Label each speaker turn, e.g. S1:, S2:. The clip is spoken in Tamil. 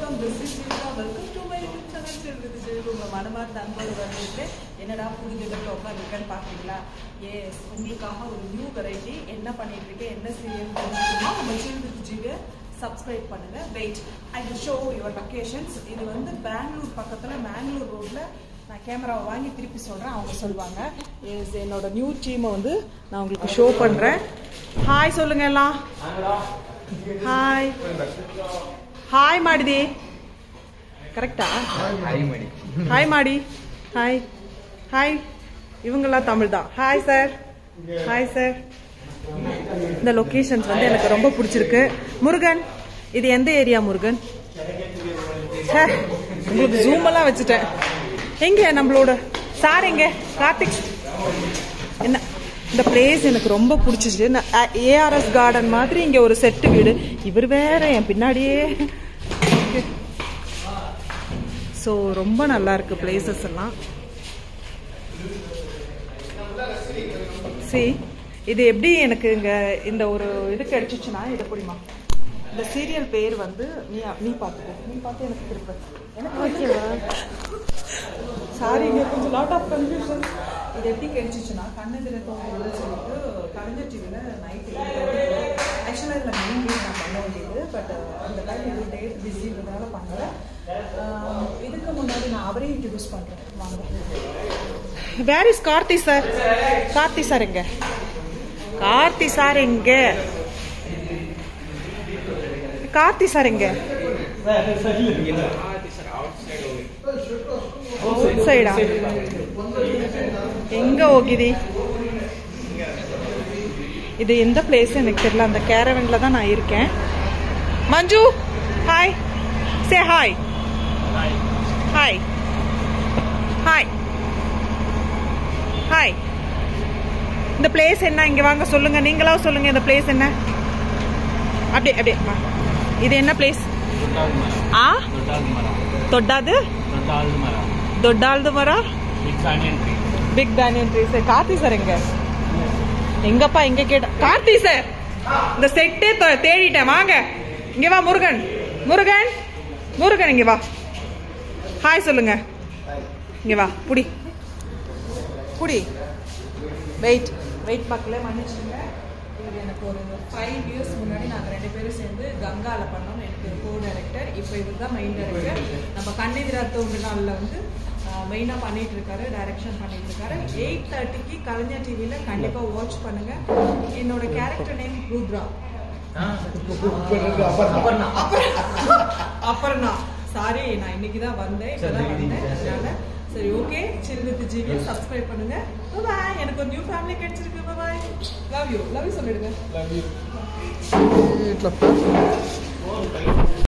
S1: வெல்கம் திஸ் இஸ் யூகா welcome to my YouTube channel செல்வது ஜெயலு உங்கள் மனமார்ந்த அன்போடு வந்துட்டு என்னடா புது இடத்துல உட்காந்துருக்கேன்னு பார்த்தீங்களா எஸ் உங்களுக்காக ஒரு நியூ வெரைட்டி என்ன பண்ணிட்டு இருக்கேன் என்ன சீரியல் தெரிஞ்சுக்கணுமா நம்ம செல்வது ஜிவை சப்ஸ்கிரைப் பண்ணுங்க wait I will show your locations இது வந்து பெங்களூர் பக்கத்தில் மேங்களூர் ரோட்டில் நான் கேமராவை வாங்கி திருப்பி சொல்கிறேன் அவங்க சொல்லுவாங்க எஸ் என்னோட நியூ டீமை வந்து நான் உங்களுக்கு ஷோ பண்ணுறேன் ஹாய் சொல்லுங்க எல்லாம் ஹாய் ಹಾಯ್ ಮಾಡಿದಿ கரெக்டா ஹாய் மாடி ஹாய் ஹாய் இவங்கெல்லாம் தமிழ் தான் ஹாய் சார் ஹாய் சார் இந்த லொகேஷன்ஸ் வந்து எனக்கு ரொம்ப பிடிச்சிருக்கு முருகன் இது எந்த ஏரியா முருகன் ச்சே, உங்களுக்கு ஜூம் எல்லாம் வச்சுட்டேன் எங்க நம்மளோட சார் எங்க கார்த்திக் என்ன இந்த பிளேஸ் எனக்கு ரொம்ப பிடிச்சிச்சு ஏஆர்எஸ் கார்டன் மாதிரி இங்க ஒரு செட்டு வீடு இவர் வேற என் பின்னாடியே ஸோ ரொம்ப நல்லா இருக்கு பிளேசஸ் எல்லாம் சி இது எப்படி எனக்கு இங்க இந்த ஒரு இது கிடைச்சிச்சுன்னா இது எப்படிமா இந்த சீரியல் பேர் வந்து நீ நீ பார்த்துக்கோ நீ பார்த்து எனக்கு திருப்ப எனக்கு ஓகேவா சாரி இங்க கொஞ்சம் லாட் ஆஃப் கன்ஃபியூஷன் இது எப்படி கிடைச்சிச்சுன்னா கண்ணெதிர தோணுன்னு சொல்லிட்டு கலைஞர் டிவியில் நைட் ஆக்சுவலாக இதில் மெயின் டேட் நான் பண்ண வேண்டியது பட் அந்த டைம் இது டேட் பிஸின்றதுனால பண்ணல ஆஹ் இதுக்கு முன்னாடி நான் அவரையும் இன்ட்ரடியூஸ் பண்ணுறேன் வாங்க where is Karthi sir Karthi sir எங்க கார்த்தி சார் எங்க கார்த்தி சார் எங்க சைடா எங்க ಹೋಗಿದಿ இது எந்த பிளேஸ் எனக்கு தெரியல அந்த கேரவன்ல தான் நான் இருக்கேன் Manju hi say hi hi hi hi இந்த பிளேஸ் என்ன இங்க வாங்க சொல்லுங்க நீங்களா சொல்லுங்க இந்த பிளேஸ் என்ன அப்படியே அப்படியே ஆ. இது என்ன பிளேஸ் ಆ ದೊಡ್ಡದು ದೊಡ್ಡಾಲ್ದು ಮರ big banyan tree sir Karthi sir எங்க எங்கப்பா எங்க கேட்ட கார்த்தி சார் இந்த செட்டே தொ- தேடிட்டேன் வாங்க இங்க வா முருகன் முருகன் முருகன் இங்க வா ஹாய் சொல்லுங்க இங்க வா புடி புடி வெயிட் வெயிட் பார்க்கல மன்னிச்சுங்க இவர் எனக்கு ஒரு ஃபைவ் இயர்ஸ் முன்னாடி நாங்கள் ரெண்டு பேரும் சேர்ந்து கங்கால பண்ணோம் எனக்கு கோ டைரக்டர் இப்போ இவர் தான் மெயின் டைரக்டர் நம்ம கண்ணெதிரா தோன்று நாளில் வந்து மெயினாக பண்ணிட்டு இருக்காரு டைரக்ஷன் பண்ணிட்டு இருக்காரு எயிட் தேர்ட்டிக்கு கலைஞர் டிவியில் கண்டிப்பாக வாட்ச் பண்ணுங்க என்னோட character name Rudra Aparna sorry நான் இன்னைக்கு தான் வந்தேன் இப்பதான் வந்தேன் அதனால சரி ஓகே சிறுவித்து ஜிவி சப்ஸ்கிரைப் பண்ணுங்க பாய் எனக்கு ஒரு நியூ ஃபேமிலி கிடைச்சிருக்கு bye love you love you சொல்லிடுங்க
S2: ఇట్లా